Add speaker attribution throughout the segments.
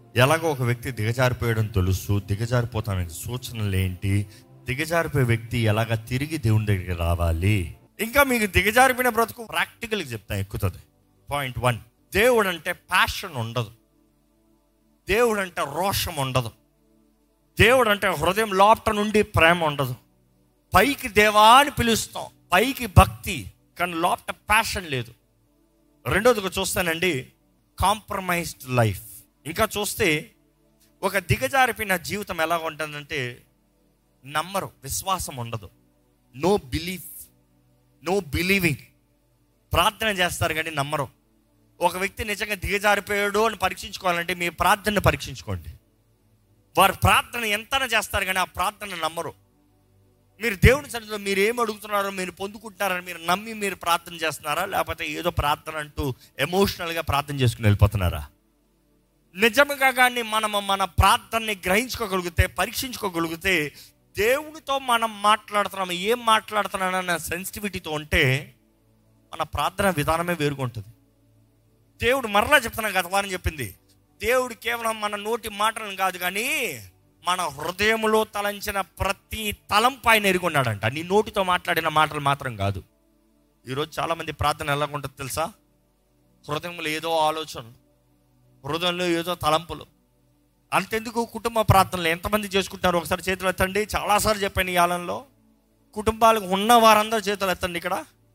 Speaker 1: ఎలాగో ఒక వ్యక్తి దిగజారిపోయడం తెలుసు దిగజారిపోతానికి సూచనలు ఏంటి దిగజారిపోయే వ్యక్తి ఎలాగ తిరిగి దేవుని దగ్గరికి రావాలి ఇంకా మీకు దిగజారిపోయిన బ్రతుకు ప్రాక్టికల్గా చెప్తాను ఎక్కుతుంది పాయింట్ వన్ దేవుడు అంటే ప్యాషన్ ఉండదు దేవుడు అంటే రోషం ఉండదు దేవుడు అంటే హృదయం లోపట నుండి ప్రేమ ఉండదు పైకి దేవా అని పిలుస్తాం పైకి భక్తి కానీ లోపట ప్యాషన్ లేదు రెండోదిగా చూస్తానండి కాంప్రమైజ్డ్ లైఫ్ ఇంకా చూస్తే ఒక దిగజారిపోయిన జీవితం ఎలా ఉంటుందంటే నమ్మరు విశ్వాసం ఉండదు నో బిలీఫ్ నో బిలీవింగ్ ప్రార్థన చేస్తారు కానీ నమ్మరు ఒక వ్యక్తి నిజంగా దిగజారిపోయాడు అని పరీక్షించుకోవాలంటే మీ ప్రార్థనను పరీక్షించుకోండి వారు ప్రార్థన ఎంతన చేస్తారు కానీ ఆ ప్రార్థన నమ్మరు మీరు దేవుని సన్నిధిలో మీరు ఏం అడుగుతున్నారో మీరు పొందుకుంటున్నారని మీరు నమ్మి మీరు ప్రార్థన చేస్తున్నారా లేకపోతే ఏదో ప్రార్థన అంటూ ఎమోషనల్గా ప్రార్థన చేసుకుని వెళ్ళిపోతున్నారా నిజంగా కానీ మనము మన ప్రార్థనని గ్రహించుకోగలిగితే పరీక్షించుకోగలిగితే దేవునితో మనం మాట్లాడుతున్నాము ఏం మాట్లాడుతున్నానన్న సెన్సిటివిటీతో ఉంటే మన ప్రార్థన విధానమే వేరుగుంటుంది దేవుడు మరలా చెప్తున్నాను గత వారం చెప్పింది దేవుడు కేవలం మన నోటి మాటలను కాదు కానీ మన హృదయంలో తలంచిన ప్రతి తలంపు ఆయన ఎరుగున్నాడంట నీ నోటితో మాట్లాడిన మాటలు మాత్రం కాదు ఈరోజు చాలామంది ప్రార్థన ఎలా ఉంటుంది తెలుసా హృదయంలో ఏదో ఆలోచన హృదయంలో ఏదో తలంపులు అంతెందుకు కుటుంబ ప్రార్థనలు ఎంతమంది చేసుకుంటారు ఒకసారి చేతులు ఎత్తండి చాలాసార్లు చెప్పాను ఈ కాలంలో కుటుంబాలకు ఉన్న వారందరూ చేతులు ఎత్తండి ఇక్కడ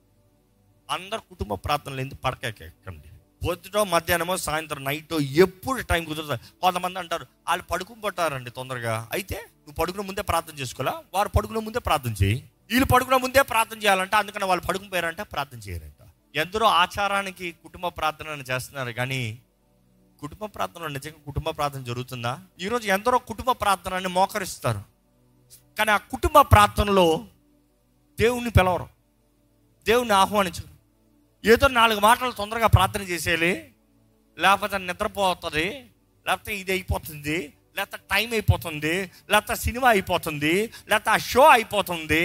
Speaker 1: అందరు కుటుంబ ప్రార్థనలు ఎందుకు పడకెక్కండి పొద్దుటో మధ్యాహ్నమో సాయంత్రం నైట్ ఎప్పుడు టైం కుదురుతుంది కొంతమంది అంటారు వాళ్ళు పడుకుని పట్టారండి తొందరగా అయితే నువ్వు పడుకునే ముందే ప్రార్థన చేసుకోవాలా వారు పడుకునే ముందే ప్రార్థన చేయి వీళ్ళు పడుకునే ముందే ప్రార్థన చేయాలంటే అందుకని వాళ్ళు పడుకుని పోయారంటే ప్రార్థన చేయరంట ఎందరో ఆచారానికి కుటుంబ ప్రార్థన చేస్తున్నారు కానీ కుటుంబ ప్రార్థన నిజంగా కుటుంబ ప్రార్థన జరుగుతుందా ఈరోజు ఎందరో కుటుంబ ప్రార్థనని మోకరిస్తారు కానీ ఆ కుటుంబ ప్రార్థనలో దేవుణ్ణి పిలవరు దేవుణ్ణి ఆహ్వానించరు ఏదో నాలుగు మాటలు తొందరగా ప్రార్థన చేసేయాలి లేకపోతే నిద్రపోతుంది లేకపోతే ఇది అయిపోతుంది లేకపోతే టైం అయిపోతుంది లేకపోతే సినిమా అయిపోతుంది లేకపోతే ఆ షో అయిపోతుంది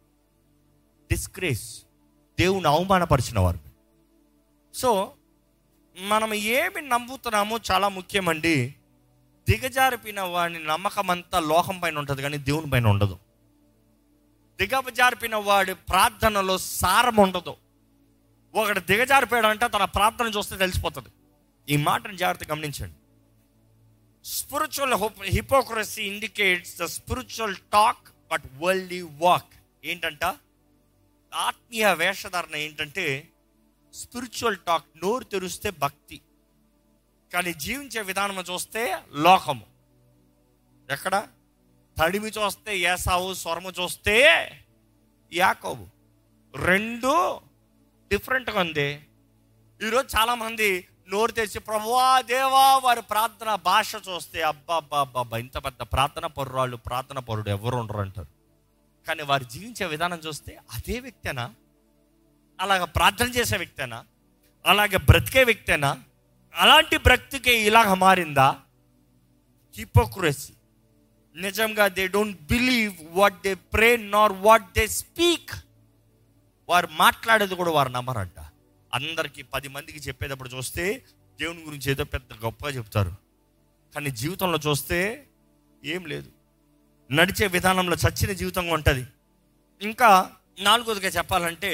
Speaker 1: డిస్గ్రేస్ దేవుని అవమానపరిచిన వారు సో మనం ఏమి నమ్ముతున్నామో చాలా ముఖ్యమండి దిగజారిపోయిన వాడి నమ్మకం అంతా లోకం పైన ఉంటుంది కానీ దేవుని పైన ఉండదు దిగజారిపోయిన వాడి ప్రార్థనలో సారం ఉండదు ఒకడు దిగజారిపోయాడంటే తన ప్రార్థన చూస్తే తెలిసిపోతుంది ఈ మాటను జాగ్రత్త గమనించండి spiritual hypocrisy indicates the spiritual talk but worldly walk ఏంటంట ఆత్మీయ వేషధారణ ఏంటంటే స్పిరిచువల్ టాక్ నోరు తెరిస్తే భక్తి కానీ జీవించే విధానం చూస్తే లోకము ఎక్కడ తడిమి చూస్తే ఏసావు స్వరము చూస్తే యాకోబు రెండు డిఫరెంట్గా ఉంది ఈరోజు చాలామంది నోరు తెచ్చి ప్రభువా దేవా వారి ప్రార్థన భాష చూస్తే అబ్బా అబ్బా అబ్బా అబ్బా ఇంత పెద్ద ప్రార్థన పరురాళ్ళు ప్రార్థన పరుడు ఎవరు ఉండరు అంటారు కానీ వారు జీవించే విధానం చూస్తే అదే వ్యక్తేనా అలాగ ప్రార్థన చేసే వ్యక్తేనా అలాగే బ్రతికే వ్యక్తేనా అలాంటి బ్రతికే ఇలాగ మారిందా హిపోక్రసీ నిజంగా they don't believe what they pray nor what they speak వారు మాట్లాడేది కూడా వారు నమ్మరంట అందరికీ పది మందికి చెప్పేటప్పుడు చూస్తే దేవుని గురించి ఏదో పెద్ద గొప్పగా చెప్తారు కానీ జీవితంలో చూస్తే ఏం లేదు నడిచే విధానంలో చచ్చిన జీవితంగా ఉంటుంది ఇంకా నాలుగోదిగా చెప్పాలంటే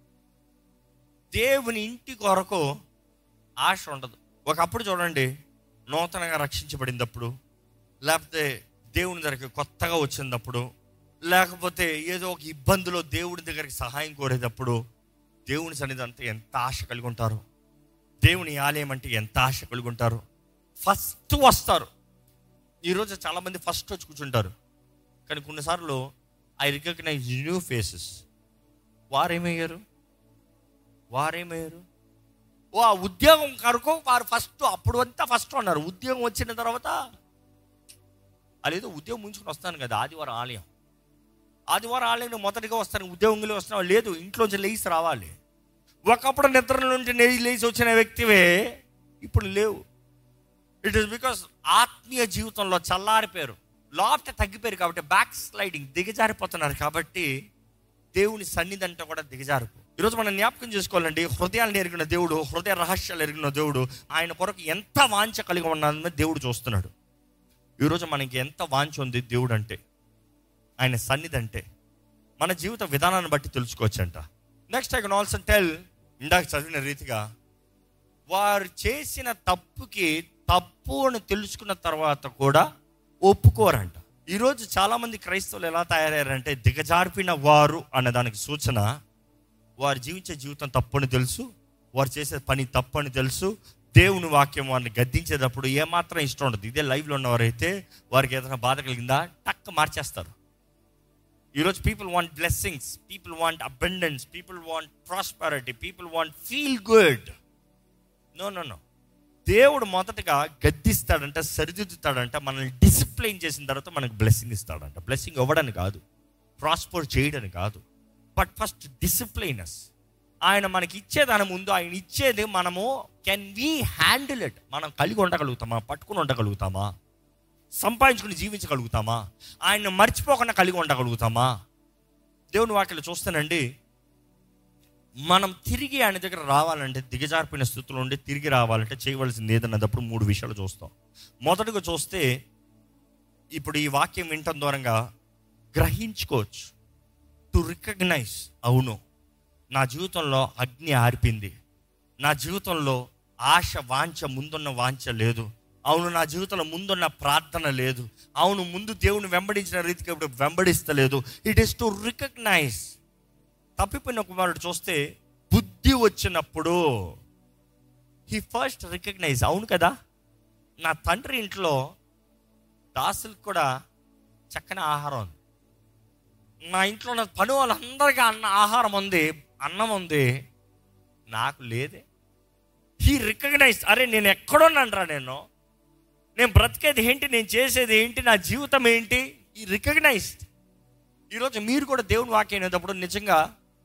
Speaker 1: దేవుని ఇంటి కొరకు ఆశ ఉండదు ఒకప్పుడు చూడండి నూతనంగా రక్షించబడినప్పుడు లేకపోతే దేవుని దగ్గరికి కొత్తగా వచ్చినప్పుడు లేకపోతే ఏదో ఒక ఇబ్బందిలో దేవుడి దగ్గరికి సహాయం కోరేటప్పుడు దేవుని సన్నిధి అంతా ఎంత ఆశ కలిగి ఉంటారు దేవుని ఆలయం అంటే ఎంత ఆశ కలిగి ఉంటారు ఫస్ట్ వస్తారు ఈరోజు చాలామంది ఫస్ట్ వచ్చి కూర్చుంటారు కానీ కొన్నిసార్లు ఐ రికగ్నైజ్ న్యూ ఫేసెస్ వారేమయ్యారు వారేమయ్యారు ఓ ఆ ఉద్యోగం కనుక వారు ఫస్ట్ అప్పుడు అంతా ఫస్ట్ ఉన్నారు ఉద్యోగం వచ్చిన తర్వాత అదేదో ఉద్యోగం ముంచుకుని వస్తాను కదా ఆదివారం ఆలయం ఆదివారం ఆలయం మొదటిగా వస్తాను ఉద్యోగంలో వస్తున్నావు లేదు ఇంట్లోంచి లేచి రావాలి ఒకప్పుడు నిద్ర నుండి నెయ్యి లేచి వచ్చిన వ్యక్తివే ఇప్పుడు లేవు ఇట్ ఈస్ బికాస్ ఆత్మీయ జీవితంలో చల్లారిపోయారు లోపట తగ్గిపోయారు కాబట్టి బ్యాక్ స్లైడింగ్ దిగజారిపోతున్నారు కాబట్టి దేవుని సన్నిధి అంటే కూడా దిగజారిపో ఈరోజు మనం జ్ఞాపకం చేసుకోవాలండి హృదయాలను ఎరిగిన దేవుడు హృదయ రహస్యాలు ఎరిగిన దేవుడు ఆయన కొరకు ఎంత వాంఛ కలిగి ఉన్నదని దేవుడు చూస్తున్నాడు ఈరోజు మనకి ఎంత వాంఛ ఉంది దేవుడు అంటే ఆయన సన్నిధి అంటే మన జీవిత విధానాన్ని బట్టి తెలుసుకోవచ్చంట next I can also tell ఇందాక చదివిన రీతిగా వారు చేసిన తప్పుకి తప్పు అని తెలుసుకున్న తర్వాత కూడా ఒప్పుకోరంట ఈరోజు చాలామంది క్రైస్తవులు ఎలా తయారయ్యారంటే దిగజారిపిన వారు అనే దానికి సూచన వారు జీవించే జీవితం తప్పని తెలుసు వారు చేసే పని తప్పని తెలుసు దేవుని వాక్యం వారిని గద్దించేటప్పుడు ఏమాత్రం ఇష్టం ఉండదు ఇదే లైవ్లో ఉన్నవారైతే వారికి ఏదైనా బాధ కలిగిందా టక్ మార్చేస్తారు ఈరోజు people want blessings people want abundance people want prosperity people want feel good no no no దేవుడు మొదటగా గద్దిస్తాడంట సరిదిద్దుతాడంట మనల్ని డిసిప్లైన్ చేసిన తర్వాత మనకు బ్లెస్సింగ్ ఇస్తాడంట బ్లెస్సింగ్ ఇవ్వడానికి కాదు ప్రాస్పర్ చేయడానికి కాదు బట్ ఫస్ట్ డిసిప్లైనస్ ఆయన మనకి ఇచ్చేదాని ముందు ఆయన ఇచ్చేది మనము కెన్ వీ హ్యాండిల్ ఇట్ మనం కలిగి ఉండగలుగుతామా పట్టుకుని ఉండగలుగుతామా సంపాదించుకుని జీవించగలుగుతామా ఆయన మర్చిపోకుండా కలిగి ఉండగలుగుతామా దేవుని వాక్యలు చూస్తానండి మనం తిరిగి ఆయన దగ్గర రావాలంటే దిగజారిపోయిన స్థితిలో ఉండి తిరిగి రావాలంటే చేయవలసింది ఏదన్నప్పుడు మూడు విషయాలు చూస్తాం మొదటగా చూస్తే ఇప్పుడు ఈ వాక్యం వింటం దూరంగా గ్రహించుకోవచ్చు టు రికగ్నైజ్ అవును నా జీవితంలో అగ్ని ఆర్పింది నా జీవితంలో ఆశ వాంఛ ముందున్న వాంఛ లేదు అవును నా జీవితంలో ముందున్న ప్రార్థన లేదు అవును ముందు దేవుని వెంబడించిన రీతికి ఇప్పుడు వెంబడిస్తలేదు ఇట్ ఈస్ టు రికగ్నైజ్ తప్పిపోయిన కుమారుడు చూస్తే బుద్ధి వచ్చినప్పుడు హీ ఫస్ట్ రికగ్నైజ్ అవును కదా నా తండ్రి ఇంట్లో దాసులకు కూడా చక్కని ఆహారం ఉంది నా ఇంట్లో ఉన్న పని వాళ్ళందరికీ అన్న ఆహారం ఉంది అన్నం ఉంది నాకు లేదే హీ రికగ్నైజ్ అరే నేను ఎక్కడున్నానరా నేను నేను బ్రతికేది ఏంటి నేను చేసేది ఏంటి నా జీవితం ఏంటి ఈ రికగ్నైజ్డ్ ఈరోజు మీరు కూడా దేవుని వాక్యం అనేటప్పుడు నిజంగా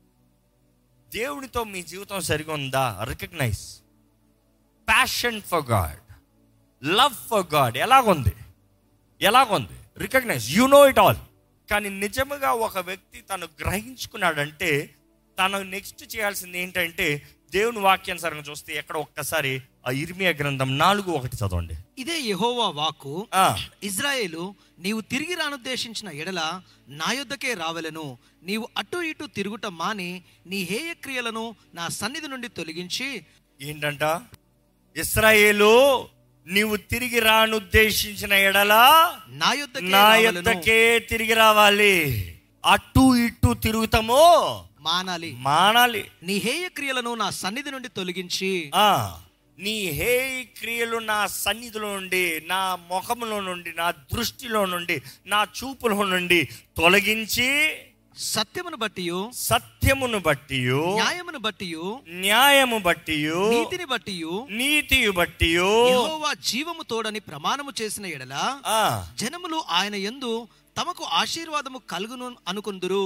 Speaker 1: దేవునితో మీ జీవితం సరిగా ఉందా recognize passion for God love for God ఎలాగుంది ఎలాగుంది recognize you know it all కానీ నిజముగా ఒక వ్యక్తి తను గ్రహించుకున్నాడంటే తను నెక్స్ట్ చేయాల్సింది ఏంటంటే దేవుని వాక్యానుసారంగా చూస్తే ఎక్కడ ఒక్కసారి ఆ ఇర్మియా గ్రంథం నాలుగు ఒకటి చదవండి
Speaker 2: ఇదే యెహోవా వాక్కు
Speaker 1: ఆ,
Speaker 2: ఇజ్రాయేలు నీవు తిరిగి రానుద్దేశించిన ఎడల నా యొద్దకే రావెలను నీవు అటు ఇటు తిరుగుట మాని నీ హేయ క్రియలను నా సన్నిధి నుండి తొలగించి
Speaker 1: ఏంటంట ఇస్రాయేలు నీవు తిరిగి రానుద్దేశించిన ఎడలా
Speaker 2: నా యొద్దకే
Speaker 1: నా
Speaker 2: రావలెను.
Speaker 1: యొద్దకే తిరిగి రావాలి అటు ఇటు తిరుగుతామో
Speaker 2: మానాలి
Speaker 1: మానాలి
Speaker 2: నీ హేయ క్రియలను నా సన్నిధి నుండి తొలగించి
Speaker 1: ఆ నీ హే క్రియలు నా సన్నిధిలో నుండి నా ముఖములో నుండి నా దృష్టిలో నుండి నా చూపులో నుండి తొలగించి
Speaker 2: సత్యమును బట్టి
Speaker 1: సత్యమును బట్టి
Speaker 2: న్యాయమును బట్టి
Speaker 1: న్యాయము బట్టి
Speaker 2: నీతిని బట్టి
Speaker 1: నీతియు బట్టి
Speaker 2: యెహోవా జీవము తోడని ప్రమాణము చేసిన ఎడల
Speaker 1: ఆ
Speaker 2: జనములు ఆయన యందు తమకు ఆశీర్వాదము కలుగును అనుకుందురు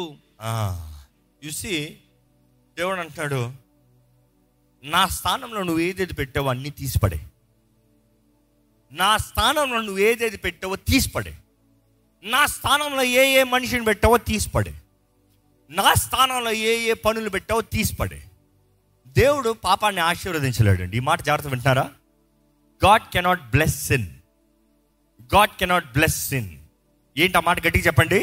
Speaker 1: చూసి దేవుడు అంటున్నాడు నా స్థానంలో నువ్వు ఏదేది పెట్టావో అన్నీ తీసిపడే నా స్థానంలో నువ్వు ఏదేది పెట్టావో తీసిపడే నా స్థానంలో ఏ ఏ మనిషిని పెట్టావో తీసిపడే నా స్థానంలో ఏ ఏ పనులు పెట్టావో తీసిపడే దేవుడు పాపాన్ని ఆశీర్వదించలేడండి ఈ మాట జాగ్రత్త వింటున్నారా God cannot bless sin God cannot bless sin ఏంటి ఆ మాట గట్టిగా చెప్పండి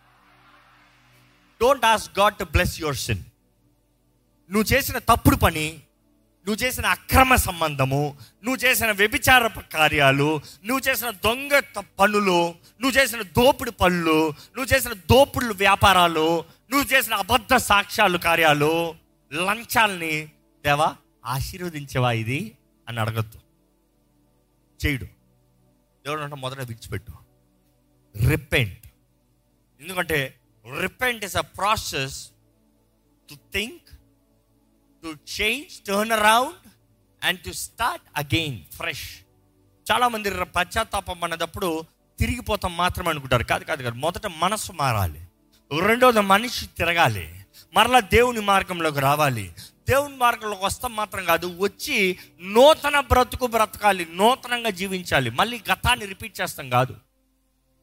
Speaker 1: don't ask God to bless your sin నువ్వు చేసిన తప్పుడు పని నువ్వు చేసిన అక్రమ సంబంధము నువ్వు చేసిన వ్యభిచార కార్యాలు నువ్వు చేసిన దొంగ త- పనులు నువ్వు చేసిన దోపుడు పనులు నువ్వు చేసిన దోపుడు వ్యాపారాలు నువ్వు చేసిన అబద్ధ సాక్ష్యాలు కార్యాలు లంచాల్ని దేవా ఆశీర్వదించవా ఇది అని అడగద్దు చేయడు దేవుడు అంటే మొదట విడిచిపెట్టు రిపెంట్ ఎందుకంటే repent is a process to think to change turn around and to start again fresh చాలామంది ర- పశ్చాత్తాపం అన్నదప్పుడు తిరిగిపోతాం మాత్రమే అనుకుంటారు కాదు కాదు కాదు మొదట మనసు మారాలి రెండోది మనిషి తిరగాలి మరలా దేవుని మార్గంలోకి రావాలి దేవుని మార్గంలోకి వస్తాం మాత్రం కాదు వచ్చి నూతన బ్రతుకు బ్రతకాలి నూతనంగా జీవించాలి మళ్ళీ గతాన్ని రిపీట్ చేస్తాం కాదు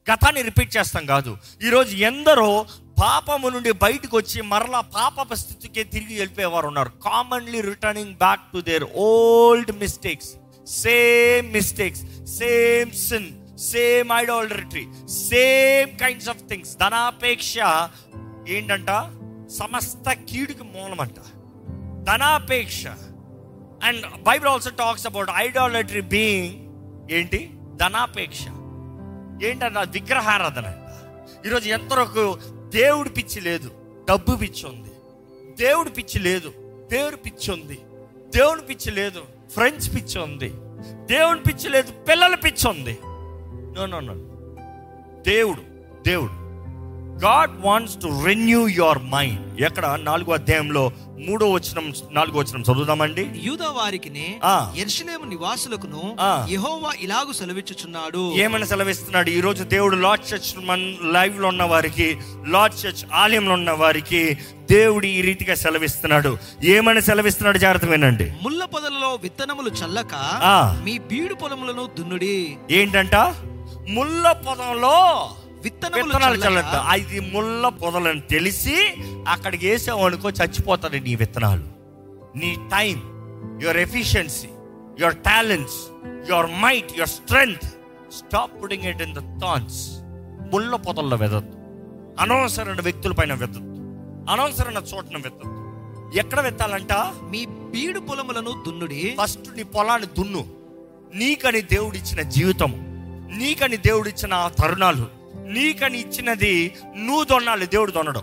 Speaker 1: గతాన్ని రిపీట్ చేస్తాం కాదు ఈరోజు ఎందరో పాపము నుండి బయటకు వచ్చి మరలా పాప స్థితికే తిరిగి వెళ్ళిపోయేవారు ఉన్నారు commonly returning back to there old mistakes same mistakes same sin same idolatry same kinds of things ధనాపేక్ష ఏంటంట సమస్త కీడుకి మూలమంట ధనాపేక్ష and Bible also talks about idolatry being ఏంటి ధనాపేక్ష ఏంటంటే అది విగ్రహారాధన అంట ఈరోజు ఎంతరకు దేవుడి పిచ్చి లేదు డబ్బు పిచ్చి ఉంది దేవుడి పిచ్చి లేదు దేవుడి పిచ్చి ఉంది దేవుడి పిచ్చి లేదు ఫ్రెండ్స్ పిచ్చి ఉంది దేవుడి పిచ్చి లేదు పిల్లల పిచ్చి ఉంది నో నో నో దేవుడు దేవుడు God wants to renew your mind ఎక్కడ నాలుగో అధ్యాయంలో మూడో వచనం నాలుగో వచనం చదువుదామండి
Speaker 2: యూదా వారికినే
Speaker 1: ఆ.
Speaker 2: ఎర్షలేము నివాసులకును
Speaker 1: ఆ.
Speaker 2: యెహోవా ఇలాగు సెలవిచ్చుచున్నాడు
Speaker 1: ఏమని సెలవిస్తున్నాడు ఈ రోజు దేవుడు లార్డ్ చర్చ్ మన లైవ్ లో ఉన్న వారికి లార్డ్ చర్చ్ ఆలయంలో ఉన్న వారికి దేవుడు ఈ రీతిగా సెలవిస్తున్నాడు ఏమని సెలవిస్తున్నాడు జాగ్రత్త వినండి
Speaker 2: ముళ్ళ పొదలలో విత్తనములు చల్లక
Speaker 1: ఆ.
Speaker 2: మీ బీడు పొలములను దున్నుడి
Speaker 1: ఏంటంట ముళ్ళ పొదంలో
Speaker 2: విత్తనములు
Speaker 1: విత్తనాలు
Speaker 2: చల్లక
Speaker 1: చల్లట ఇది ముళ్ళ పొదలని తెలిసి అక్కడికి వేసావు అనుకో చచ్చిపోతాడు నీ విత్తనాలు నీ time your efficiency your talents your might your strength stop putting it in the thorns ముళ్ళ పొదల్లో వెదద్దు అనవసరమైన వ్యక్తుల పైన వెదద్దు అనవసరమైన చోటన వెదద్దు ఎక్కడ వెత్తాలంట
Speaker 2: మీ బీడు పొలములను దున్నుడి
Speaker 1: ఫస్ట్ నీ పొలాన్ని దున్ను నీకని దేవుడిచ్చిన జీవితం నీకని దేవుడిచ్చిన ఆ తరుణాలు నీకని ఇచ్చినది నువ్వు దొన్నాలి దేవుడు దొన్నడం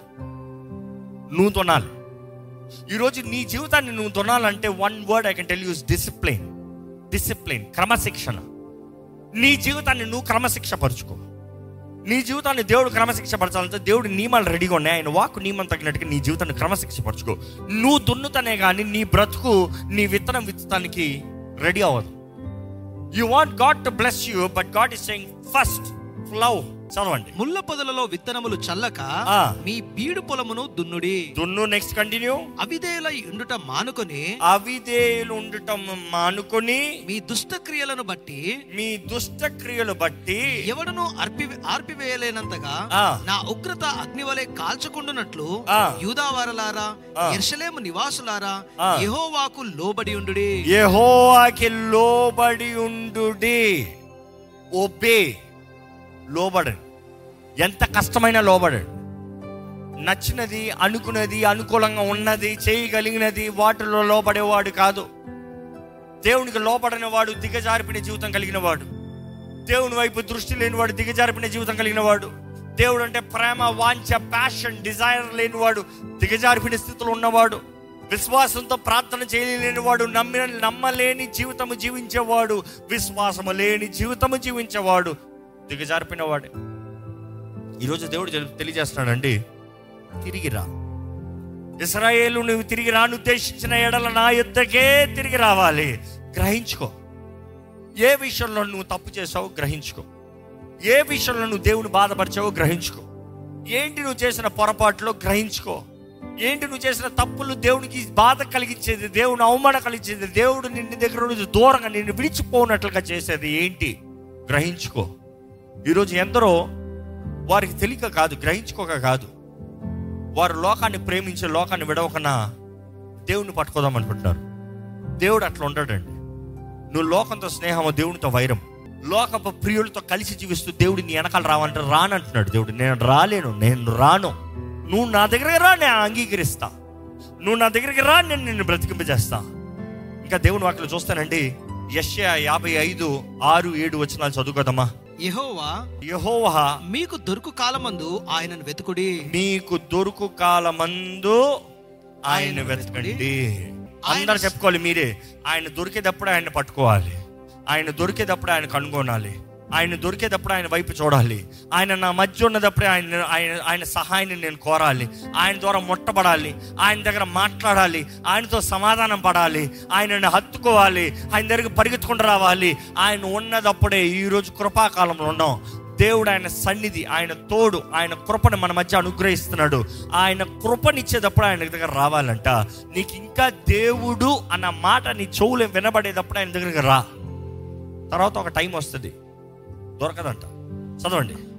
Speaker 1: నువ్వు దొనాలి ఈరోజు నీ జీవితాన్ని నువ్వు దొనాలంటే one word I can tell use discipline discipline క్రమశిక్షణ నీ జీవితాన్ని నువ్వు క్రమశిక్ష పరుచుకో నీ జీవితాన్ని దేవుడు క్రమశిక్ష పరచాలంటే దేవుడు నియమాలు రెడీగా ఉన్నాయి ఆయన వాకు నియమం తగినట్టుగా నీ జీవితాన్ని క్రమశిక్ష పరచుకో నువ్వు దున్నుతానే కానీ నీ బ్రతుకు నీ విత్తనం విత్తడానికి రెడీ అవ్వదు you want God to bless you but God is saying first ఫ్లవ్ చదవండి
Speaker 2: ముళ్ళ పొదలలో విత్తనములు చల్లక
Speaker 1: ఆ.
Speaker 2: మీ బీడు పొలమును దున్నుడి
Speaker 1: దున్ను నెక్స్ట్ కంటిన్యూ
Speaker 2: అవిధేయులై ఉండుట మానుకొని
Speaker 1: అవిధేయులు ఉండటం మానుకొని
Speaker 2: మీ దుష్ట క్రియలను బట్టి
Speaker 1: మీ దుష్ట క్రియలు బట్టి
Speaker 2: ఎవడను అర్పి ఆర్పివేయలేనంతగా
Speaker 1: ఆ.
Speaker 2: నా ఉగ్రత అగ్నివలే కాల్చకుండునట్లు
Speaker 1: ఆ.
Speaker 2: యూదావారలారా
Speaker 1: ఆ.
Speaker 2: ఎర్షలేము నివాసులారా
Speaker 1: ఆ.
Speaker 2: యెహోవాకు లోబడి ఉండుడి
Speaker 1: యెహోవాకి లోబడి ఉండుడి ఒబే లోబడండి ఎంత కష్టమైన లోబడండి నచ్చినది అనుకున్నది అనుకూలంగా ఉన్నది చేయగలిగినది వాటిలో లోబడేవాడు కాదు దేవునికి లోబడిన వాడు దిగజారిపిన జీవితం కలిగిన వాడు దేవుని వైపు దృష్టి లేనివాడు దిగజారిపిన జీవితం కలిగిన వాడు దేవుడు అంటే ప్రేమ వాంఛ ప్యాషన్ డిజైర్ లేనివాడు దిగజారిపిన స్థితిలో ఉన్నవాడు విశ్వాసంతో ప్రార్థన చేయలేని వాడు నమ్మిన నమ్మలేని జీవితము జీవించేవాడు విశ్వాసము లేని జీవితము జీవించేవాడు దిగజారిపిన వాడే ఈరోజు దేవుడు తెలి- తెలియజేస్తున్నాడండి తిరిగి రా ఇస్రాయేలు నువ్వు తిరిగి రాను ఉద్దేశించిన ఎడల నా యుద్ధకే తిరిగి రావాలి గ్రహించుకో ఏ విషయంలో నువ్వు తప్పు చేసావో గ్రహించుకో ఏ విషయంలో నువ్వు దేవుని బాధపరిచావో గ్రహించుకో ఏంటి నువ్వు చేసిన పొరపాట్లో గ్రహించుకో ఏంటి నువ్వు చేసిన తప్పులు దేవునికి బాధ కలిగించేది దేవుని అవమానం కలిగించేది దేవుడు నిన్ను దగ్గర నుంచి దూరంగా నిన్ను విడిచిపోనట్లుగా చేసేది ఏంటి గ్రహించుకో ఈరోజు ఎందరో వారికి తెలియక కాదు గ్రహించుకోక కాదు వారు లోకాన్ని ప్రేమించే లోకాన్ని విడవకనా దేవుణ్ణి పట్టుకోదాం అనుకుంటున్నారు దేవుడు అట్లా ఉండడండి నువ్వు లోకంతో స్నేహము దేవునితో వైరం లోకపు ప్రియులతో కలిసి జీవిస్తూ దేవుడు నీ వెనకాల రావంటే రానంటున్నాడు దేవుడు నేను రాలేను నేను రాను నువ్వు నా దగ్గరికి రా నేను అంగీకరిస్తా నువ్వు నా దగ్గరికి రా నేను నిన్ను బ్రతికింపజేస్తా ఇంకా దేవుని వాటిలో చూస్తానండి యశ్యా యాభై ఐదు ఆరు ఏడు వచనాలు చదువుకోదమ్మా
Speaker 2: యెహోవా
Speaker 1: యహోవా
Speaker 2: మీకు దొరుకు కాలమందు ఆయనను వెతుకుడి
Speaker 1: మీకు దొరుకు కాలమందు ఆయన వెతకండి అందరు చెప్పుకోవాలి మీరే ఆయన దొరికేటప్పుడు ఆయన పట్టుకోవాలి ఆయన దొరికేటప్పుడు ఆయన కనుగొనాలి ఆయన దొరికేటప్పుడు ఆయన వైపు చూడాలి ఆయన నా మధ్య ఉన్నదప్పుడే ఆయన ఆయన ఆయన సహాయాన్ని నేను కోరాలి ఆయన ద్వారా ముట్టబడాలి ఆయన దగ్గర మాట్లాడాలి ఆయనతో సమాధానం పడాలి ఆయనని హత్తుకోవాలి ఆయన దగ్గరికి పరిగెత్తుకుంటూ రావాలి ఆయన ఉన్నదప్పుడే ఈరోజు కృపాకాలంలో ఉన్నాం దేవుడు ఆయన సన్నిధి ఆయన తోడు ఆయన కృపను మన మధ్య అనుగ్రహిస్తున్నాడు ఆయన కృపనిచ్చేటప్పుడు ఆయన దగ్గర రావాలంట నీకు ఇంకా దేవుడు అన్న మాట నీ చెవులు వినబడేటప్పుడు ఆయన దగ్గరికి రా తర్వాత ఒక టైం వస్తుంది దొరకదంట చదవండి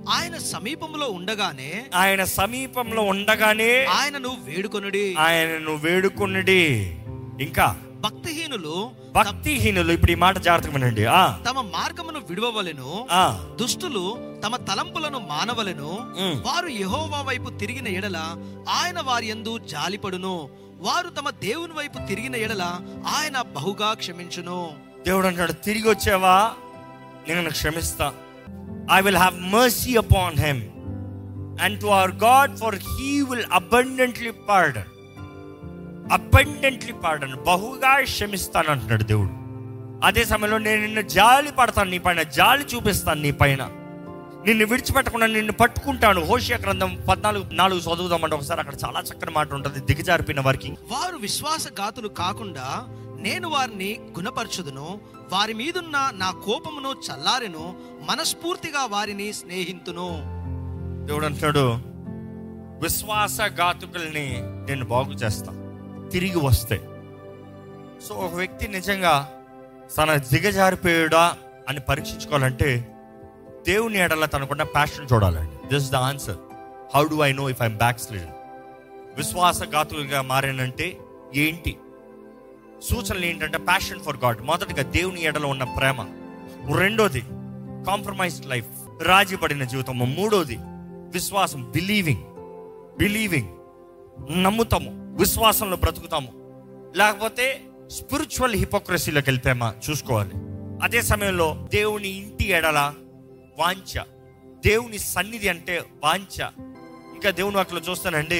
Speaker 2: ఆయన సమీపంలో ఉండగానే
Speaker 1: ఆయన సమీపంలో ఉండగానే
Speaker 2: ఆయనను వేడుకొనుడి
Speaker 1: ఆయనను వేడుకున్నది ఇంకా
Speaker 2: భక్తిహీనులు
Speaker 1: భక్తిహీనులు ఇప్పుడు ఈ మాట జాగ్రత్తగా వినండి ఆ
Speaker 2: తమ మార్గమును విడవవలెను
Speaker 1: ఆ
Speaker 2: దుష్టులు తమ తలంపులను మానవలెను
Speaker 1: ఉమ్.
Speaker 2: వారు యెహోవా వైపు తిరిగిన ఎడల ఆయన వారి యందు జాలిపడును వారు తమ దేవుని వైపు తిరిగిన ఎడల ఆయన బహుగా క్షమించును
Speaker 1: దేవుడు అంటాడు తిరిగి వచ్చావా నేను క్షమిస్తా I will have mercy upon him and to our God for he will abundantly pardon abundantly pardon బహుగా క్షమిస్తాను అంటున్నాడు దేవుడు అదే సమయంలో నేను నిన్ను జాలి పడతాను నీ పైన జాలి చూపిస్తాను నీ పైన నిన్ను విడిచిపెట్టకుండా నిన్ను పట్టుకుంటాను హోషియా గ్రంథం పద్నాలుగు నాలుగు చదువుదామంటే ఒకసారి అక్కడ చాలా చక్కని మాట ఉంటుంది దిగజారిపోయిన వారికి
Speaker 2: వారు విశ్వాసఘాతులు కాకుండా నేను వారిని గుణపరచుదును వారి మీదున్న నా కోపమును చల్లారెను మనస్ఫూర్తిగా వారిని స్నేహితును
Speaker 1: దేవుడు అంటాడు విశ్వాసఘాతుకుల్ని నేను బాగు చేస్తా తిరిగి వస్తే సో ఒక వ్యక్తి నిజంగా తన దిగజారిపోయాడా అని పరీక్షించుకోవాలంటే దేవుని ఎడల తనకున్న ప్యాషన్ చూడాలండి this the answer how do I know if I'm back slid విశ్వాసఘాతులుగా మారానంటే ఏంటి సూచనలు ఏంటంటే ప్యాషన్ ఫర్ గాడ్ మొదటిగా దేవుని ఎడలో ఉన్న ప్రేమ రెండోది కాంప్రమైజ్డ్ లైఫ్ రాజీ పడిన జీవితము మూడోది విశ్వాసం బిలీవింగ్ బిలీవింగ్ నమ్ముతాము విశ్వాసంలో బ్రతుకుతాము లేకపోతే స్పిరిచువల్ హిపోక్రసీలోకి వెళ్తామా చూసుకోవాలి అదే సమయంలో దేవుని ఇంటి ఎడల వాంఛ దేవుని సన్నిధి అంటే వాంఛ ఇంకా దేవుని వాటిలో చూస్తానండి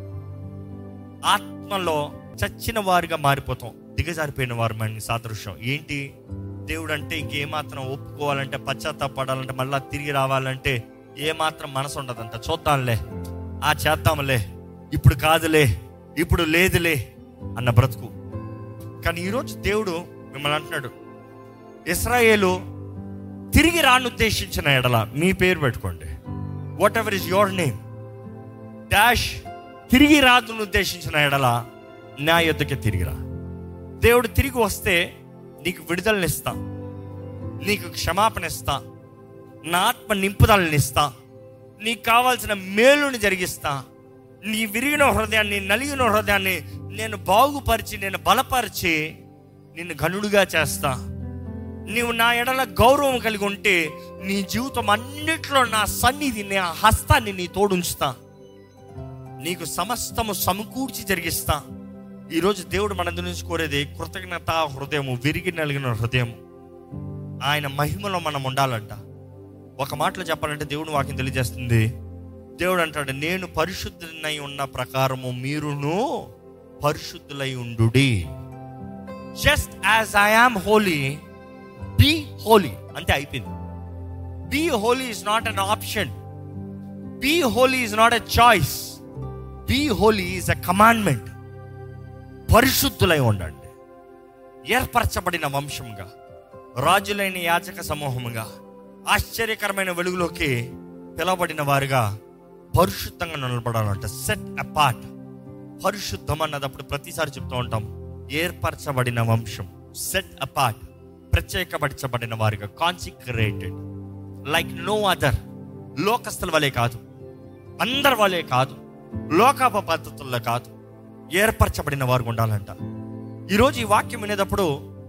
Speaker 1: ఆత్మలో చచ్చిన వారిగా మారిపోతాం దిగజారిపోయిన వారు మన సాదృశ్యం ఏంటి దేవుడు అంటే ఇంకేమాత్రం ఒప్పుకోవాలంటే పశ్చాత్తాపడాలంటే మళ్ళా తిరిగి రావాలంటే ఏమాత్రం మనసు ఉండదంట చూద్దాంలే ఆ చేద్దాంలే ఇప్పుడు కాదులే ఇప్పుడు లేదులే అన్న బ్రతుకు కానీ ఈరోజు దేవుడు మిమ్మల్ని అంటున్నాడు ఇస్రాయేలు తిరిగి రానుద్దేశించిన ఎడల మీ పేరు పెట్టుకోండి whatever is your name dash తిరిగి రాదును ఉద్దేశించిన ఎడల నా యొద్దకే తిరిగిరా దేవుడు తిరిగి వస్తే నీకు విడుదలనిస్తా నీకు క్షమాపణ ఇస్తా నా ఆత్మ నింపుదలని ఇస్తా నీకు కావాల్సిన మేలుని జరిగిస్తా నీ విరిగిన హృదయాన్ని నలిగిన హృదయాన్ని నేను బాగుపరిచి నేను బలపరిచి నిన్ను ఘనుడుగా చేస్తా నీవు నా ఎడల గౌరవం కలిగి ఉంటే నీ జీవితం అన్నిట్లో నా సన్నిధి నా హస్తాన్ని నీ తోడుంచుతా నీకు సమస్తము సమకూర్చి జరిగిస్తా ఈరోజు దేవుడు మన నుంచి కోరేది కృతజ్ఞత హృదయము విరిగి నలిగిన హృదయము ఆయన మహిమలో మనం ఉండాలంట ఒక మాటలో చెప్పాలంటే దేవుడు వాక్యం తెలియజేస్తుంది దేవుడు అంటాడు నేను పరిశుద్ధులై ఉన్న ప్రకారము మీరును పరిశుద్ధులై ఉండు just as I am holy be holy అంతే అయిపోయింది be holy is not an option be holy is not a choice be holy is a commandment పరిశుద్ధులై ఉండండి ఏర్పరచబడిన వంశంగా రాజులైన యాజక సమూహముగా ఆశ్చర్యకరమైన వెలుగులోకి పిలవబడిన వారుగా పరిశుద్ధంగా నిలబడాలంట సెట్ అపార్ట్ పరిశుద్ధం అన్నదప్పుడు ప్రతిసారి చెప్తూ ఉంటాం ఏర్పరచబడిన వంశం సెట్ అపార్ట్ ప్రత్యేకపరచబడిన వారిగా కాన్సిక్రేటెడ్ లైక్ నో అదర్ లోకస్తుల వలె కాదు అందరి వలె కాదు లోకాప పద్ధతుల్లో కాదు ఏర్పరచబడిన వారు ఉండాలంట ఈరోజు ఈ వాక్యం వినేటప్పుడు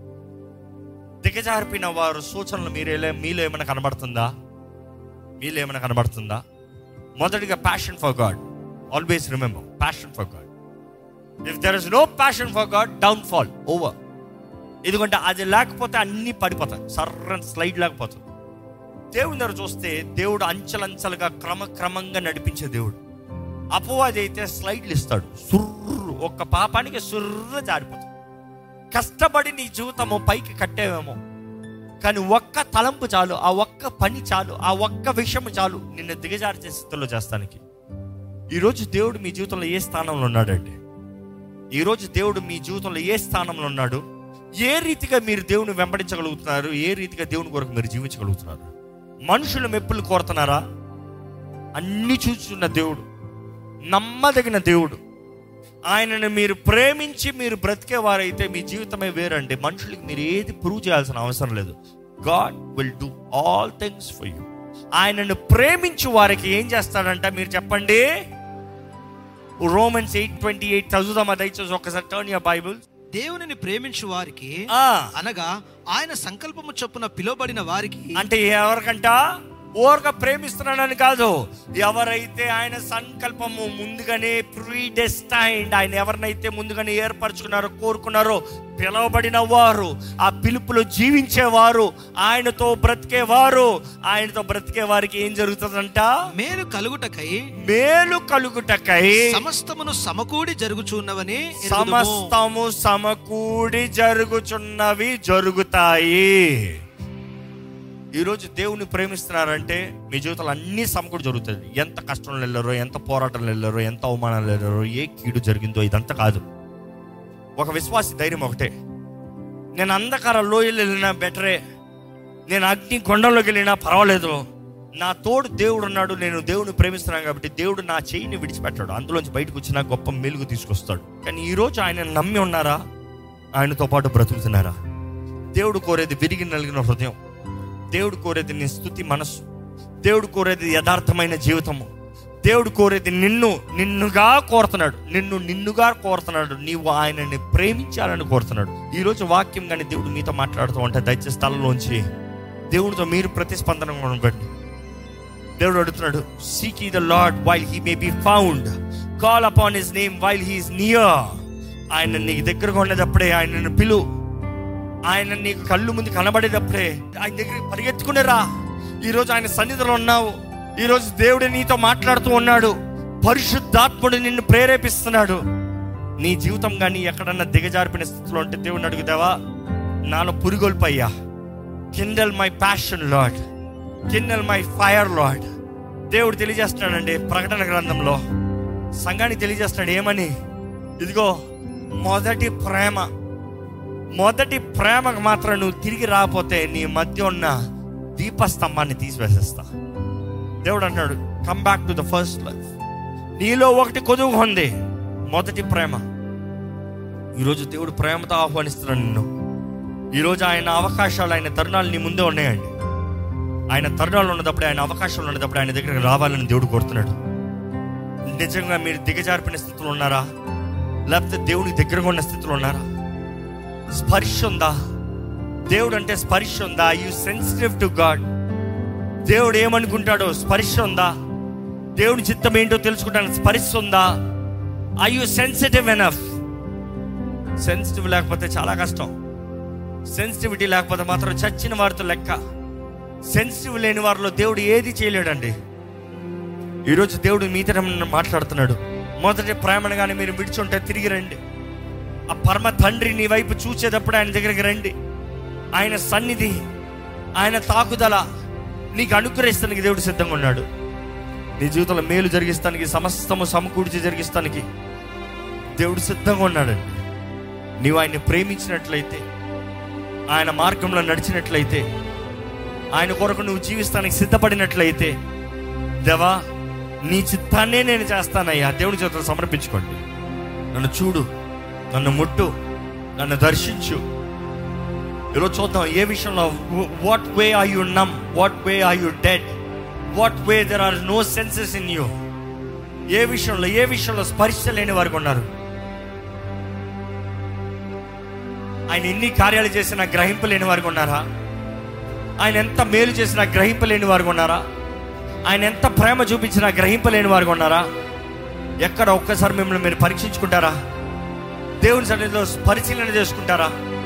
Speaker 1: దిగజారిపోయిన వారు సూచనలు మీరేలే మీలో ఏమైనా కనబడుతుందా మీలో ఏమైనా కనబడుతుందా మొదటిగా passion for God always remember passion for God if there is no passion for God down fall over ఎందుకంటే అది లేకపోతే అన్నీ పడిపోతాయి సర్రని స్లైడ్ లేకపోతుంది దేవుని దగ్గర చూస్తే దేవుడు అంచెలంచెలుగా క్రమక్రమంగా నడిపించే దేవుడు అపవాది అయితే స్లైడ్లు ఇస్తాడు సుర్రు ఒక్క పాపానికి సుర్ర జారిపోతుంది కష్టపడి నీ జీవితము పైకి కట్టేవేమో కానీ ఒక్క తలంపు చాలు ఆ ఒక్క పని చాలు ఆ ఒక్క విషయం చాలు నిన్ను దిగజార్చే స్థితిలో చేస్తానికి ఈరోజు దేవుడు మీ జీవితంలో ఏ స్థానంలో ఉన్నాడండి ఈరోజు దేవుడు మీ జీవితంలో ఏ స్థానంలో ఉన్నాడు ఏ రీతిగా మీరు దేవుని వెంబడించగలుగుతున్నారు ఏ రీతిగా దేవుని కొరకు మీరు జీవించగలుగుతున్నారు మనుషుల మెప్పులు కోరుతున్నారా అన్ని చూస్తున్న దేవుడు నమ్మదగిన దేవుడు ఆయనను మీరు ప్రేమించి మీరు బ్రతికేవారైతే మీ జీవితమే వేరండి మనుషులకి మీరు ఏది ప్రూవ్ చేయాల్సిన అవసరం లేదు God will do all things for you ఆయనను ప్రేమించు వారికి ఏం చేస్తాడంట మీరు చెప్పండి రోమన్స్ ఎయిట్ ట్వంటీ ఎయిట్ చదువుదామా దయచేసి ఒకసారి టర్న్ యువర్ బైబుల్
Speaker 2: దేవునిని ప్రేమించు వారికి
Speaker 1: ఆ,
Speaker 2: అనగా ఆయన సంకల్పము చొప్పున పిలువబడిన వారికి
Speaker 1: అంటే ఎవరికంట ఓరగా ప్రేమిస్తున్నాడని కాదు ఎవరైతే ఆయన సంకల్పము ముందుగానే ప్రీ డెస్టైన్డ్ ఆయన ఎవరినైతే ముందుగానే ఏర్పరచుకున్నారో కోరుకున్నారో పిలవబడిన వారు ఆ పిలుపులో జీవించేవారు ఆయనతో బ్రతికేవారు ఆయనతో బ్రతికే వారికి ఏం జరుగుతుందంట
Speaker 2: మేలు కలుగుటకై
Speaker 1: మేలు కలుగుటకై
Speaker 2: సమస్తమును సమకూడి జరుగుచున్నవని ఎరుగుదుము.
Speaker 1: సమస్తము సమకూడి జరుగుచున్నవి జరుగుతాయి ఈరోజు దేవుని ప్రేమిస్తున్నారంటే మీ జీవితంలో అన్ని సమకూడి జరుగుతుంది ఎంత కష్టంలో వెళ్ళారో ఎంత పోరాటంలో వెళ్ళారో ఎంత అవమానాలు వెళ్ళారో ఏ కీడు జరిగిందో ఇదంతా కాదు ఒక విశ్వాసి ధైర్యం ఒకటే నేను అంధకార లోయలు వెళ్ళినా బెటరే నేను అగ్ని కొండలోకి వెళ్ళినా పర్వాలేదు నా తోడు దేవుడు ఉన్నాడు నేను దేవుని ప్రేమిస్తున్నాను కాబట్టి దేవుడు నా చేయిని విడిచిపెట్టాడు అందులోంచి బయటకు వచ్చిన గొప్ప మెలుగు తీసుకొస్తాడు కానీ ఈరోజు ఆయన నమ్మి ఉన్నారా ఆయనతో పాటు బ్రతుకుతున్నారా దేవుడు కోరేది విరిగి నలిగిన హృదయం దేవుడు కోరేది నీ స్థుతి మనస్సు దేవుడు కోరేది యథార్థమైన జీవితము దేవుడు కోరేది నిన్ను నిన్నుగా కోరుతున్నాడు నిన్ను నిన్నుగా కోరుతున్నాడు నీవు ఆయనని ప్రేమించాలని కోరుతున్నాడు ఈరోజు వాక్యం కానీ దేవుడు మీతో మాట్లాడుతూ ఉంటే దయచేసి స్థలంలోంచి దేవుడితో మీరు ప్రతిస్పందన ఉండకండి దేవుడు అడుగుతున్నాడు seek the Lord while he may be found call upon his name while he's near ఆయన నీకు దగ్గరగా ఉండేటప్పుడే ఆయనను పిలు ఆయన నీకు కళ్ళు ముందు కనబడేటప్పుడే ఆయన దగ్గరికి పరిగెత్తుకునే రా ఈరోజు ఆయన సన్నిధిలో ఉన్నావు ఈరోజు దేవుడు నీతో మాట్లాడుతూ ఉన్నాడు పరిశుద్ధాత్ముడు నిన్ను ప్రేరేపిస్తున్నాడు నీ జీవితం కానీ ఎక్కడన్నా దిగజారిపిన స్థితిలో ఉంటే దేవుడిని అడుగుతావా నాలో పురుగొల్పయ్యా kindle my passion Lord kindle my fire Lord దేవుడు తెలియజేస్తున్నాడండి ప్రకటన గ్రంథంలో సంఘానికి తెలియజేస్తున్నాడు ఏమని ఇదిగో మొదటి ప్రేమ మొదటి ప్రేమకు మాత్రం నువ్వు తిరిగి రాకపోతే నీ మధ్య ఉన్న దీపస్తంభాన్ని తీసివేసేస్తా దేవుడు అంటున్నాడు come back to the first life నీలో ఒకటి కొదువు ఉంది మొదటి ప్రేమ ఈరోజు దేవుడు ప్రేమతో ఆహ్వానిస్తున్నాడు నిన్ను ఈరోజు ఆయన అవకాశాలు ఆయన తరుణాలు నీ ముందే ఉన్నాయండి ఆయన తరుణాలు ఉన్నప్పుడు ఆయన అవకాశాలు ఉన్నప్పుడు ఆయన దగ్గరికి రావాలని దేవుడు కోరుతున్నాడు నిజంగా మీరు దిగజారిపిన స్థితిలో ఉన్నారా లేకపోతే దేవునికి దగ్గరగా ఉన్న స్థితిలో ఉన్నారా స్పర్శ ఉందా దేవుడు అంటే స్పర్శ ఉందా యు సెన్సిటివ్ టు గాడ్ దేవుడు ఏమనుకుంటాడో స్పర్శ ఉందా దేవుని చిత్తం ఏంటో తెలుసుకుంటాను స్పర్శ ఉందా I you sensitive enough sensitive లేకపోతే చాలా కష్టం సెన్సిటివిటీ లేకపోతే మాత్రం చచ్చిన వారితో లెక్క సెన్సిటివ్ లేని వారిలో దేవుడు ఏది చేయలేడండి ఈరోజు దేవుడు మీతో మాట్లాడుతున్నాడు మొదటి ప్రేమను కానీ మీరు విడిచుంటే తిరిగి రండి ఆ పరమ తండ్రి నీ వైపు చూసేటప్పుడు ఆయన దగ్గరికి రండి ఆయన సన్నిధి ఆయన తాకుదల నీకు అనుగ్రహిస్తానికి దేవుడు సిద్ధంగా ఉన్నాడు నీ జీవితంలో మేలు జరిగిస్తానికి సమస్తము సమకూర్చి జరిగిస్తానికి దేవుడు సిద్ధంగా ఉన్నాడండి నీవు ఆయన్ని ప్రేమించినట్లయితే ఆయన మార్గంలో నడిచినట్లయితే ఆయన కొరకు నువ్వు జీవిస్తానికి సిద్ధపడినట్లయితే దేవా నీ చిత్తాన్నే నేను చేస్తానయ్యా దేవుని చేతులు సమర్పించుకోండి నన్ను చూడు నన్ను ముట్టు నన్ను దర్శించు ఈరోజు చూద్దాం ఏ విషయంలో what way are you numb what way are you dead what way there are no senses in you ఏ విషయంలో ఏ విషయంలో స్పర్శ లేని వారికి ఉన్నారు ఆయన ఎన్ని కార్యాలు చేసినా గ్రహింపు లేని వారికి ఉన్నారా ఆయన ఎంత మేలు చేసినా గ్రహింపు లేని వారికి ఉన్నారా ఆయన ఎంత ప్రేమ చూపించినా గ్రహింపు లేని వారికి ఉన్నారా ఎక్కడ ఒక్కసారి మిమ్మల్ని మీరు పరీక్షించుకుంటారా దేవుని సన్నిధిలో పరిశీలన చేసుకుంటారా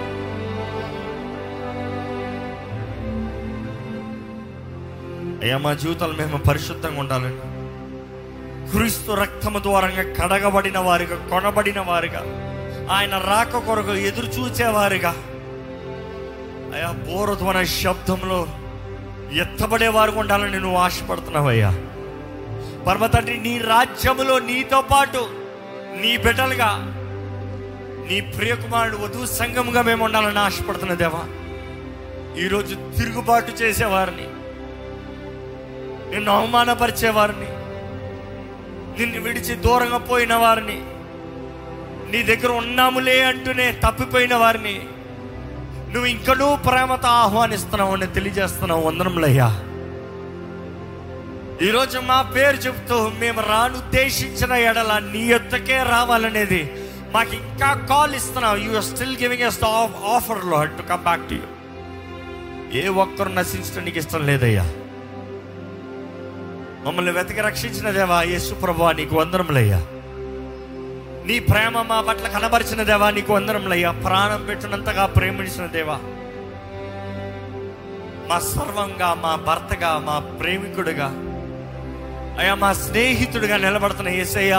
Speaker 1: అయ్యా మా జీవితాలు మేము పరిశుద్ధంగా ఉండాలండి క్రీస్తు రక్తము ద్వారంగా కడగబడిన వారిగా కొనబడిన వారిగా ఆయన రాక కొరకు ఎదురు చూచేవారిగా అయ్యా బోరధ్వన శబ్దంలో ఎత్తబడే వారు ఉండాలని నువ్వు ఆశపడుతున్నావయ్యా పరమ తండ్రి నీ రాజ్యములో నీతో పాటు నీ బిడ్డలుగా నీ ప్రియకుమారుడు వధువు సంఘముగా మేము ఉండాలని ఆశపడుతున్న దేవా ఈరోజు తిరుగుబాటు చేసేవారిని నిన్ను అవమానపరిచేవారిని నిన్ను విడిచి దూరంగా పోయిన వారిని నీ దగ్గర ఉన్నాములే అంటూనే తప్పిపోయిన వారిని నువ్వు ఇంకనూ ప్రేమతో ఆహ్వానిస్తున్నావు అని తెలియజేస్తున్నావు వందనములయ్యా ఈరోజు మా పేరు చెప్తూ మేము రానుద్దేశించిన ఎడల నీ యొద్దకే రావాలనేది మాకు ఇంకా కాల్ ఇస్తున్నావు you are still giving us the offer Lord to come back to you ఏ ఒక్కరు నశించడం నీకు ఇష్టం లేదయ్యా మమ్మల్ని వెతికి రక్షించిన దేవా యేసు ప్రభా నీకు వందనములయ్యా నీ ప్రేమ మా పట్ల కనబరిచిన దేవా నీకు వందనములయ్యా ప్రాణం పెట్టినంతగా ప్రేమించిన దేవా మా సర్వంగా మా భర్తగా మా ప్రేమికుడుగా అయ్యా మా స్నేహితుడిగా నిలబడుతున్న యేసయ్యా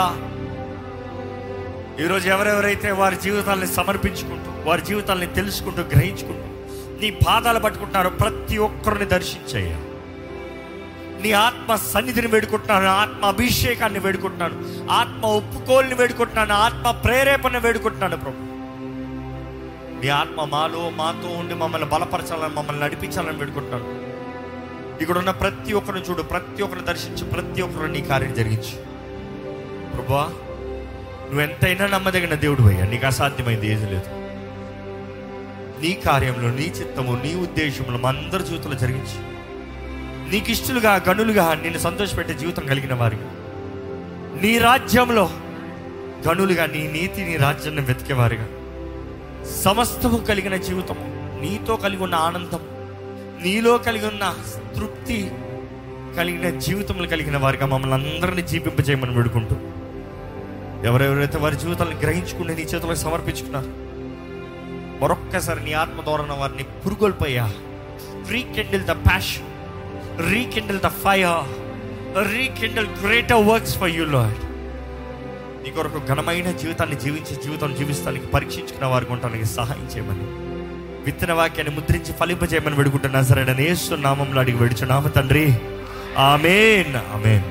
Speaker 1: ఈరోజు ఎవరెవరైతే వారి జీవితాన్ని సమర్పించుకుంటూ వారి జీవితాన్ని తెలుసుకుంటూ గ్రహించుకుంటూ నీ పాదాలు పట్టుకుంటున్నారో ప్రతి ఒక్కరిని దర్శించయ్యా నీ ఆత్మ సన్నిధిని వేడుకుంటున్నాను ఆత్మ అభిషేకాన్ని వేడుకుంటున్నాను ఆత్మ ఒప్పుకోల్ని వేడుకుంటున్నాను ఆత్మ ప్రేరేపణ వేడుకుంటున్నాను ప్రభు నీ ఆత్మ మాలో మాతో ఉండి మమ్మల్ని బలపరచాలని మమ్మల్ని నడిపించాలని వేడుకుంటున్నాను ఇక్కడ ఉన్న ప్రతి ఒక్కరిని చూడు ప్రతి ఒక్కరిని దర్శించు ప్రతి ఒక్కరు నీ కార్యం జరిగించు ప్రభా నువ్వు ఎంతైనా నమ్మదగిన దేవుడు అయ్యా నీకు అసాధ్యమైంది ఏది లేదు నీ కార్యంలో నీ చిత్తము నీ ఉద్దేశంలో మా అందరి జీవితంలో జరిగించు నీకు ఇష్టలుగా గనులుగా నిన్ను సంతోషపెట్టే జీవితం కలిగిన వారిగా నీ రాజ్యంలో గనులుగా నీ నీతి నీ రాజ్యాన్ని వెతికేవారుగా సమస్తము కలిగిన జీవితము నీతో కలిగి ఉన్న ఆనందం నీలో కలిగి ఉన్న తృప్తి కలిగిన జీవితములు కలిగిన వారిగా మమ్మల్ని అందరినీ జీవింపజేయమని వేడుకుంటూ ఎవరెవరైతే వారి జీవితాలను గ్రహించుకుని నీ చేతులకు సమర్పించుకున్నారు మరొక్కసారి నీ ఆత్మ ద్వారా వారిని పురుగొల్పోయా rekindle the passion rekindle the fire rekindle greater works for you Lord నీ కొరకు ఘనమైన జీవితాన్ని జీవించే జీవితం జీవిస్తానికి పరీక్షించుకున్న వారికి ఉండటానికి సహాయం చేయమని విత్తన వాక్యాన్ని ముద్రించి ఫలింపజేయమని వేడుకుంటున్నా సరే నేను ఏసు నామంలో అడిగి వేడుచున్నాము తండ్రి ఆమెన్ ఆమెన్